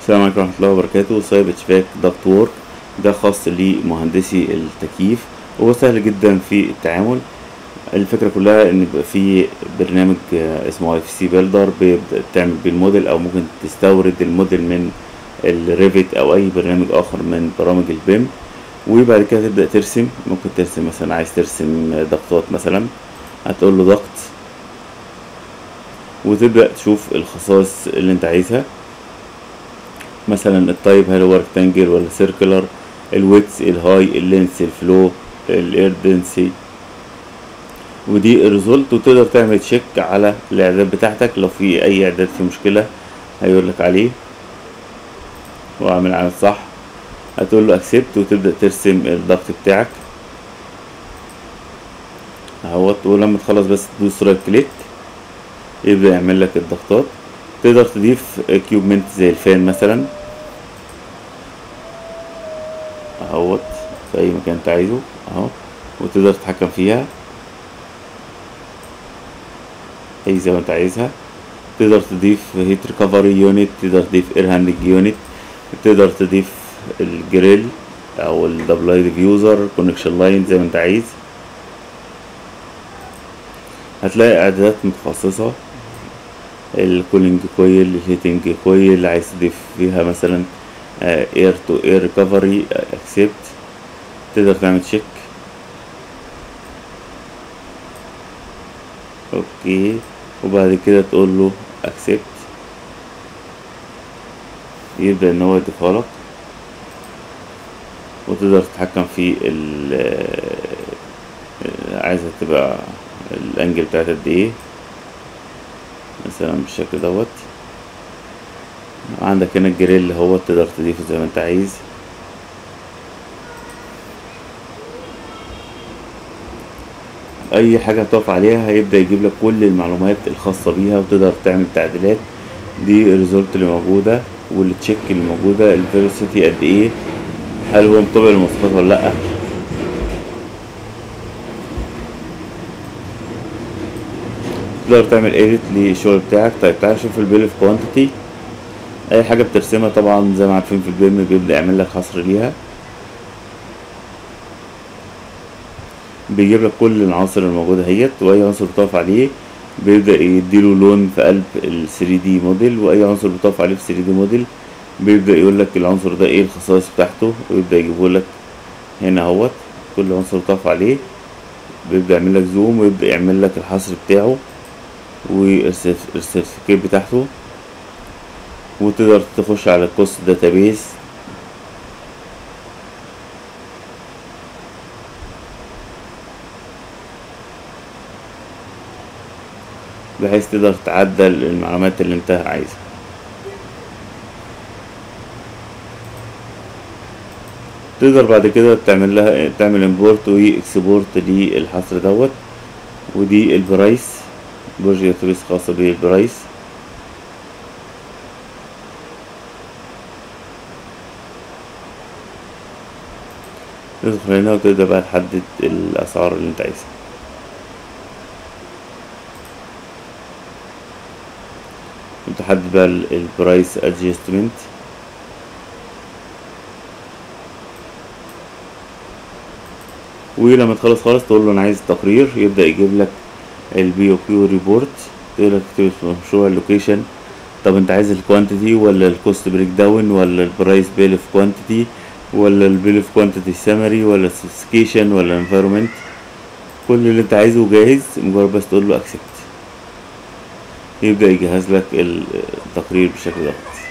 السلام عليكم ورحمة الله وبركاته سايب اتشفاك دكت وورك ده خاص لمهندسي التكييف وهو سهل جدا في التعامل الفكرة كلها ان يبقى في برنامج آه، اسمه اي في سي بيلدر بيبدأ تعمل بيه الموديل او ممكن تستورد الموديل من الريفت او اي برنامج اخر من برامج البيم وبعد كده تبدأ ترسم ممكن ترسم مثلا عايز ترسم ضغطات مثلا هتقول له ضغط وتبدأ تشوف الخصائص اللي انت عايزها مثلا التايب هل هو ريكتانجل ولا سيركلر الويتس الهاي اللينس الفلو الاير دنسي ودي الريزولت وتقدر تعمل تشيك على الاعداد بتاعتك لو في اي اعداد في مشكله هيقول لك عليه واعمل على صح هتقول له اكسبت وتبدا ترسم الضغط بتاعك اهوت ولما تخلص بس تدوس رايت كليك يبدا يعمل لك الضغطات تقدر تضيف اكيوبمنت زي الفان مثلا اهوت في اي مكان انت عايزه اهو وتقدر تتحكم فيها اي زي ما انت عايزها تقدر تضيف هيت ريكفري يونت تقدر تضيف اير هاندنج يونت تقدر تضيف الجريل او الدبلاي ديفيوزر كونكشن لاين زي ما انت عايز هتلاقي اعدادات متخصصة الكولينج كويل الهيتنج كويل عايز تضيف فيها مثلا اير تو اير ريكفري اكسبت تقدر تعمل تشيك اوكي وبعد كده تقول له اكسبت يبدأ ان هو يضيفها لك وتقدر تتحكم في ال عايزة تبقى الانجل بتاعتها قد ايه مثلا بالشكل دوت عندك هنا الجريل هو تقدر تضيفه زي ما انت عايز اي حاجة تقف عليها هيبدأ يجيب لك كل المعلومات الخاصة بيها وتقدر تعمل تعديلات دي الريزولت اللي موجودة والتشيك اللي موجودة الفيلوسيتي قد ايه هل هو مطابق للمواصفات ولا لأ تقدر تعمل ايديت للشغل بتاعك طيب تعالى نشوف البيل في كوانتيتي اي حاجة بترسمها طبعا زي ما عارفين في البيم بيبدأ يعمل لك حصر ليها بيجيب لك كل العناصر الموجودة اهيت واي عنصر بتقف عليه بيبدأ يديله لون في قلب ال 3 دي موديل واي عنصر بتقف عليه في 3 دي موديل بيبدأ يقول لك العنصر ده ايه الخصائص بتاعته ويبدأ يجيبه لك هنا اهوت كل عنصر بتقف عليه بيبدأ يعمل لك زوم ويبدأ يعمل لك الحصر بتاعه والسيرتيفيكيت بتاعته وتقدر تخش على الكوست داتابيز بحيث تقدر تعدل المعلومات اللي انت عايزها تقدر بعد كده تعمل لها تعمل امبورت واكسبورت للحصر دوت ودي البرايس برج داتابيس خاصة بالبرايس تدخل هنا وتبدأ بقى تحدد الأسعار اللي انت عايزها وتحدد بقى البرايس ادجستمنت ولما تخلص خالص تقول له انا عايز تقرير يبدأ يجيب لك البي او كيو ريبورت تقدر تكتب في مشروع اللوكيشن طب انت عايز الكوانتيتي ولا الكوست بريك داون ولا البرايس بيل اوف كوانتيتي ولا البيل اوف كوانتيتي سامري ولا سبيسيفيكيشن ولا انفيرومنت كل اللي انت عايزه جاهز مجرد بس تقول له اكسبت يبدأ يجهز لك التقرير بالشكل ده